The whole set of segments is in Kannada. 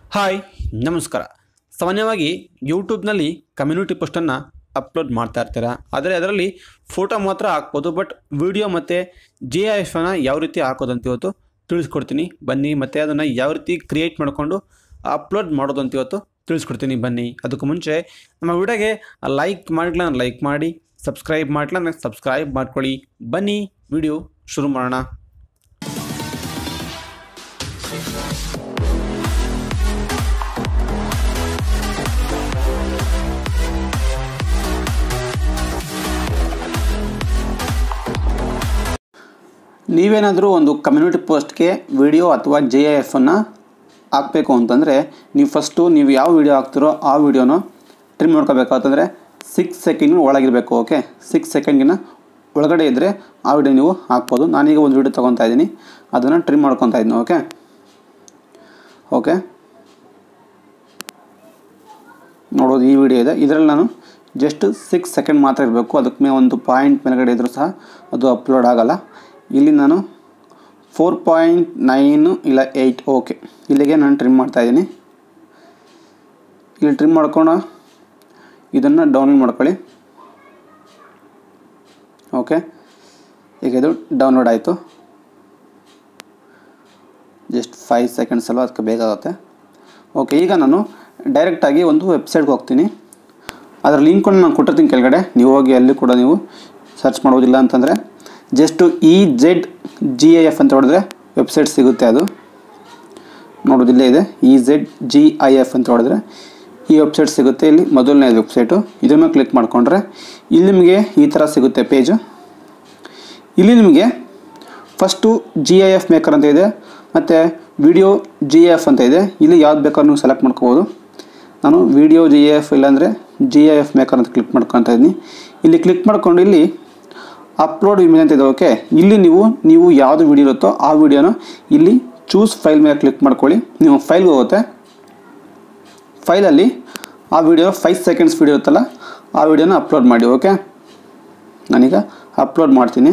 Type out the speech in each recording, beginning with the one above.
ಹಾಯ್ ನಮಸ್ಕಾರ ಸಾಮಾನ್ಯವಾಗಿ ಯೂಟ್ಯೂಬ್ನಲ್ಲಿ ಕಮ್ಯುನಿಟಿ ಪೋಸ್ಟನ್ನು ಅಪ್ಲೋಡ್ ಮಾಡ್ತಾ ಇರ್ತೀರ ಆದರೆ ಅದರಲ್ಲಿ ಫೋಟೋ ಮಾತ್ರ ಹಾಕ್ಬೋದು ಬಟ್ ವಿಡಿಯೋ ಮತ್ತು ಜಿ ಐ ಎಫನ್ನು ಯಾವ ರೀತಿ ಹಾಕೋದು ಅಂತ ಇವತ್ತು ತಿಳಿಸ್ಕೊಡ್ತೀನಿ ಬನ್ನಿ ಮತ್ತು ಅದನ್ನು ಯಾವ ರೀತಿ ಕ್ರಿಯೇಟ್ ಮಾಡಿಕೊಂಡು ಅಪ್ಲೋಡ್ ಮಾಡೋದು ಅಂತ ಇವತ್ತು ತಿಳಿಸ್ಕೊಡ್ತೀನಿ ಬನ್ನಿ ಅದಕ್ಕೂ ಮುಂಚೆ ನಮ್ಮ ವಿಡಿಯೋಗೆ ಲೈಕ್ ಮಾಡಿಲ್ಲ ಲೈಕ್ ಮಾಡಿ ಸಬ್ಸ್ಕ್ರೈಬ್ ಮಾಡಿಲ್ಲ ಸಬ್ಸ್ಕ್ರೈಬ್ ಮಾಡ್ಕೊಳ್ಳಿ ಬನ್ನಿ ವಿಡಿಯೋ ಶುರು ಮಾಡೋಣ ನೀವೇನಾದರೂ ಒಂದು ಕಮ್ಯುನಿಟಿ ಪೋಸ್ಟ್ಗೆ ವಿಡಿಯೋ ಅಥವಾ ಜೆ ಐ ಎಫನ್ನು ಹಾಕಬೇಕು ಅಂತಂದರೆ ನೀವು ಫಸ್ಟು ನೀವು ಯಾವ ವಿಡಿಯೋ ಹಾಕ್ತಿರೋ ಆ ವಿಡಿಯೋನ ಟ್ರಿಮ್ ಮಾಡ್ಕೋಬೇಕಾಗ್ತಂದರೆ ಸಿಕ್ಸ್ ಸೆಕೆಂಡ್ ಒಳಗಿರಬೇಕು ಓಕೆ ಸಿಕ್ಸ್ ಸೆಕೆಂಡ್ಗಿನ ಒಳಗಡೆ ಇದ್ದರೆ ಆ ವಿಡಿಯೋ ನೀವು ಹಾಕ್ಬೋದು ನಾನೀಗ ಒಂದು ವಿಡಿಯೋ ತೊಗೊತಾ ಇದ್ದೀನಿ ಅದನ್ನು ಟ್ರಿಮ್ ಮಾಡ್ಕೊತಾ ಇದ್ದೀನಿ ಓಕೆ ಓಕೆ ನೋಡೋದು ಈ ವಿಡಿಯೋ ಇದೆ ಇದರಲ್ಲಿ ನಾನು ಜಸ್ಟ್ ಸಿಕ್ಸ್ ಸೆಕೆಂಡ್ ಮಾತ್ರ ಇರಬೇಕು ಅದಕ್ಕೆ ಮೇಲೆ ಒಂದು ಪಾಯಿಂಟ್ ಮೇಲ್ಗಡೆ ಇದ್ದರೂ ಸಹ ಅದು ಅಪ್ಲೋಡ್ ಆಗೋಲ್ಲ ಇಲ್ಲಿ ನಾನು ಫೋರ್ ಪಾಯಿಂಟ್ ನೈನು ಇಲ್ಲ ಏಯ್ಟ್ ಓಕೆ ಇಲ್ಲಿಗೆ ನಾನು ಟ್ರಿಮ್ ಮಾಡ್ತಾಯಿದ್ದೀನಿ ಇಲ್ಲಿ ಟ್ರಿಮ್ ಮಾಡ್ಕೊಂಡು ಇದನ್ನು ಡೌನ್ಲೋಡ್ ಮಾಡ್ಕೊಳ್ಳಿ ಓಕೆ ಈಗ ಇದು ಡೌನ್ಲೋಡ್ ಆಯಿತು ಜಸ್ಟ್ ಫೈವ್ ಸೆಕೆಂಡ್ಸ್ ಅಲ್ವ ಅದಕ್ಕೆ ಬೇಕಾಗುತ್ತೆ ಓಕೆ ಈಗ ನಾನು ಡೈರೆಕ್ಟಾಗಿ ಒಂದು ವೆಬ್ಸೈಟ್ಗೆ ಹೋಗ್ತೀನಿ ಅದರ ಲಿಂಕನ್ನು ನಾನು ಕೊಟ್ಟಿರ್ತೀನಿ ಕೆಳಗಡೆ ನೀವು ಹೋಗಿ ಅಲ್ಲಿ ಕೂಡ ನೀವು ಸರ್ಚ್ ಮಾಡೋದಿಲ್ಲ ಅಂತಂದರೆ just E Z G I F ಅಂತ ಹೊಡೆದ್ರೆ ವೆಬ್ಸೈಟ್ ಸಿಗುತ್ತೆ ಅದು ನೋಡೋದಿಲ್ಲೇ ಇದೆ E Z G I F ಅಂತ ಹೊಡೆದ್ರೆ ಈ ವೆಬ್ಸೈಟ್ ಸಿಗುತ್ತೆ ಇಲ್ಲಿ ಮೊದಲನೇ ವೆಬ್ಸೈಟು ಇದ್ರ ಮೇಲೆ ಕ್ಲಿಕ್ ಮಾಡಿಕೊಂಡ್ರೆ ಇಲ್ಲಿ ನಿಮಗೆ ಈ ಥರ ಸಿಗುತ್ತೆ ಪೇಜು ಇಲ್ಲಿ ನಿಮಗೆ first G I F maker ಅಂತ ಇದೆ ಮತ್ತು ವಿಡಿಯೋ ಜಿ ಎಫ್ ಅಂತ ಇದೆ ಇಲ್ಲಿ ಯಾವ್ದು ಬೇಕಾದ್ರೂ ನೀವು ಸೆಲೆಕ್ಟ್ ಮಾಡ್ಕೋಬೋದು ನಾನು ವಿಡಿಯೋ ಜಿ ಎಫ್ ಇಲ್ಲಾಂದರೆ ಜಿ ಐ ಎಫ್ ಮೇಕರ್ ಅಂತ ಕ್ಲಿಕ್ ಮಾಡ್ಕೊತಾ ಇದ್ದೀನಿ ಇಲ್ಲಿ ಕ್ಲಿಕ್ ಮಾಡ್ಕೊಂಡು ಇಲ್ಲಿ ಅಪ್ಲೋಡ್ ಇಮೇಜ್ ಅಂತ ಇದೆ ಓಕೆ ಇಲ್ಲಿ ನೀವು ನೀವು ಯಾವುದು ವಿಡಿಯೋ ಇರುತ್ತೋ ಆ ವಿಡಿಯೋನ ಇಲ್ಲಿ ಚೂಸ್ ಫೈಲ್ ಮೇಲೆ ಕ್ಲಿಕ್ ಮಾಡ್ಕೊಳ್ಳಿ ನೀವು ಫೈಲ್ಗೆ ಹೋಗುತ್ತೆ ಫೈಲಲ್ಲಿ ಆ ವಿಡಿಯೋ ಫೈವ್ ಸೆಕೆಂಡ್ಸ್ ವಿಡಿಯೋ ಇರುತ್ತಲ್ಲ ಆ ವಿಡಿಯೋನ ಅಪ್ಲೋಡ್ ಮಾಡಿ ಓಕೆ ನಾನೀಗ ಅಪ್ಲೋಡ್ ಮಾಡ್ತೀನಿ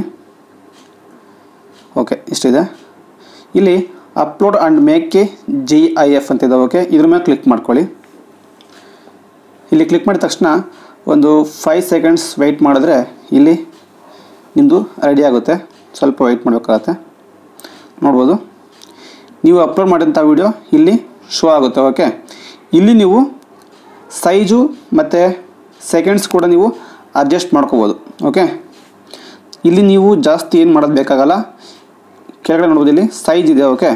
ಓಕೆ ಇಷ್ಟಿದೆ ಇಲ್ಲಿ upload and make a G I F ಅಂತ ಇದೆ ಓಕೆ ಇದ್ರ ಮೇಲೆ ಕ್ಲಿಕ್ ಮಾಡ್ಕೊಳ್ಳಿ ಇಲ್ಲಿ ಕ್ಲಿಕ್ ಮಾಡಿದ ತಕ್ಷಣ ಒಂದು ಫೈವ್ ಸೆಕೆಂಡ್ಸ್ ವೆಯ್ಟ್ ಮಾಡಿದ್ರೆ ಇಲ್ಲಿ ನಿಮ್ಮದು ರೆಡಿ ಆಗುತ್ತೆ ಸ್ವಲ್ಪ ವೆಯ್ಟ್ ಮಾಡಬೇಕಾಗತ್ತೆ ನೋಡ್ಬೋದು ನೀವು ಅಪ್ಲೋಡ್ ಮಾಡಿದಂಥ ವಿಡಿಯೋ ಇಲ್ಲಿ ಶೋ ಆಗುತ್ತೆ ಓಕೆ ಇಲ್ಲಿ ನೀವು ಸೈಜು ಮತ್ತು ಸೆಕೆಂಡ್ಸ್ ಕೂಡ ನೀವು ಅಡ್ಜಸ್ಟ್ ಮಾಡ್ಕೋಬೋದು ಓಕೆ ಇಲ್ಲಿ ನೀವು ಜಾಸ್ತಿ ಏನು ಮಾಡೋದು ಬೇಕಾಗಲ್ಲ ಕೆಳಗಡೆ ನೋಡ್ಬೋದು ಇಲ್ಲಿ ಸೈಜ್ ಇದೆ ಓಕೆ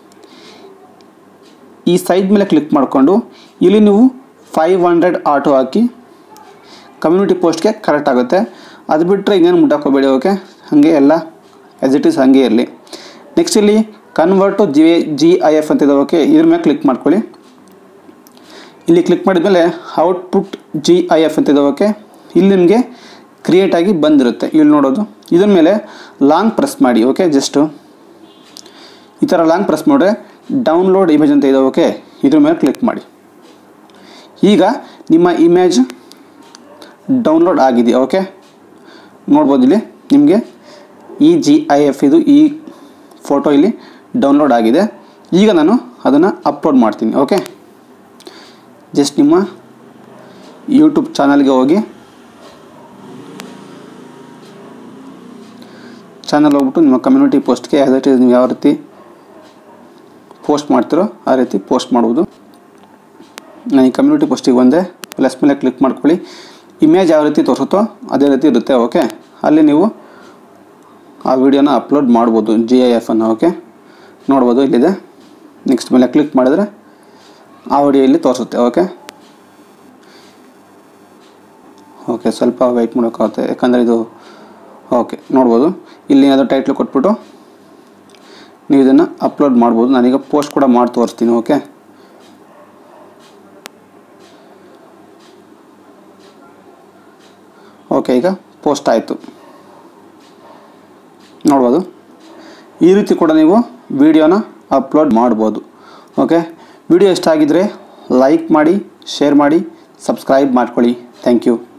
ಈ ಸೈಜ್ ಮೇಲೆ ಕ್ಲಿಕ್ ಮಾಡಿಕೊಂಡು ಇಲ್ಲಿ ನೀವು ಫೈವ್ ಹಂಡ್ರೆಡ್ ಆಟೋ ಹಾಕಿ ಕಮ್ಯುನಿಟಿ ಪೋಸ್ಟ್ಗೆ ಕರೆಕ್ಟ್ ಆಗುತ್ತೆ ಅದು ಬಿಟ್ಟರೆ ಇನ್ನೇನು ಮುಟ್ಟಾಕೋಬೇಡಿ ಓಕೆ ಹಾಗೆ ಎಲ್ಲ ಆ್ಯಸ್ ಇಟ್ ಈಸ್ ಹಾಗೆ ಇರಲಿ ನೆಕ್ಸ್ಟ್ ಇಲ್ಲಿ convert G G I F ಅಂತಿದೆ ಓಕೆ ಇದ್ರ ಮೇಲೆ ಕ್ಲಿಕ್ ಮಾಡ್ಕೊಳ್ಳಿ ಇಲ್ಲಿ ಕ್ಲಿಕ್ ಮಾಡಿದ್ಮೇಲೆ ಔಟ್ಪುಟ್ ಜಿ ಐ ಎಫ್ ಅಂತಿದೆ ಓಕೆ ಇಲ್ಲಿ ನಿಮಗೆ ಕ್ರಿಯೇಟಾಗಿ ಬಂದಿರುತ್ತೆ ಇಲ್ಲಿ ನೋಡೋದು ಇದ್ರ ಮೇಲೆ ಲಾಂಗ್ ಪ್ರೆಸ್ ಮಾಡಿ ಓಕೆ ಜಸ್ಟು ಈ ಥರ ಲಾಂಗ್ ಪ್ರೆಸ್ ಮಾಡಿದ್ರೆ ಡೌನ್ಲೋಡ್ ಇಮೇಜ್ ಅಂತ ಇದೆ ಓಕೆ ಇದ್ರ ಮೇಲೆ ಕ್ಲಿಕ್ ಮಾಡಿ ಈಗ ನಿಮ್ಮ ಇಮೇಜ್ ಡೌನ್ಲೋಡ್ ಆಗಿದೆ ಓಕೆ ನೋಡ್ಬೋದು ಇಲ್ಲಿ ನಿಮಗೆ ಈ ಜಿ ಐ ಎಫ್ ಇದು ಈ ಫೋಟೋ ಇಲ್ಲಿ ಡೌನ್ಲೋಡ್ ಆಗಿದೆ ಈಗ ನಾನು ಅದನ್ನು ಅಪ್ಲೋಡ್ ಮಾಡ್ತೀನಿ ಓಕೆ ಜಸ್ಟ್ ನಿಮ್ಮ ಯೂಟ್ಯೂಬ್ ಚಾನಲ್ಗೆ ಹೋಗಿ ಚಾನಲ್ ಹೋಗ್ಬಿಟ್ಟು ನಿಮ್ಮ ಕಮ್ಯುನಿಟಿ ಪೋಸ್ಟ್ಗೆ ಆ್ಯಸ್ ಇಟ್ ಈಸ್ ನೀವು ಯಾವ ರೀತಿ ಪೋಸ್ಟ್ ಮಾಡ್ತೀರೋ ಆ ರೀತಿ ಪೋಸ್ಟ್ ಮಾಡುವುದು ನಾನು ಈ ಕಮ್ಯುನಿಟಿ ಪೋಸ್ಟಿಗೆ ಬಂದೆ ಪ್ಲಸ್ ಮೇಲೆ ಕ್ಲಿಕ್ ಮಾಡ್ಕೊಳ್ಳಿ ಇಮೇಜ್ ಯಾವ ರೀತಿ ತೋರಿಸುತ್ತೋ ಅದೇ ರೀತಿ ಇರುತ್ತೆ ಓಕೆ ಅಲ್ಲಿ ನೀವು ಆ ವಿಡಿಯೋನ ಅಪ್ಲೋಡ್ ಮಾಡ್ಬೋದು ಜಿ ಐ ಎಫನ್ನು ಓಕೆ ನೋಡ್ಬೋದು ಇಲ್ಲಿದೆ ನೆಕ್ಸ್ಟ್ ಮೇಲೆ ಕ್ಲಿಕ್ ಮಾಡಿದ್ರೆ ಆ ವಿಡಿಯೋ ಇಲ್ಲಿ ತೋರಿಸುತ್ತೆ ಓಕೆ ಓಕೆ ಸ್ವಲ್ಪ ವೆಯ್ಟ್ ಮಾಡೋಕ್ಕಾಗುತ್ತೆ ಯಾಕಂದರೆ ಇದು ಓಕೆ ನೋಡ್ಬೋದು ಇಲ್ಲಿ ಏನಾದರೂ ಟೈಟ್ಲ್ ಕೊಟ್ಬಿಟ್ಟು ನೀವು ಇದನ್ನು ಅಪ್ಲೋಡ್ ಮಾಡ್ಬೋದು ನಾನೀಗ ಪೋಸ್ಟ್ ಕೂಡ ಮಾಡಿ ತೋರಿಸ್ತೀನಿ ಓಕೆ ಓಕೆ ಈಗ ಪೋಸ್ಟ್ ಆಯಿತು ನೋಡ್ಬೋದು ಈ ರೀತಿ ಕೂಡ ನೀವು ವಿಡಿಯೋನ ಅಪ್ಲೋಡ್ ಮಾಡ್ಬೋದು ಓಕೆ ವಿಡಿಯೋ ಇಷ್ಟ ಆಗಿದ್ದರೆ ಲೈಕ್ ಮಾಡಿ ಶೇರ್ ಮಾಡಿ ಸಬ್ಸ್ಕ್ರೈಬ್ ಮಾಡ್ಕೊಳ್ಳಿ ಥ್ಯಾಂಕ್ ಯು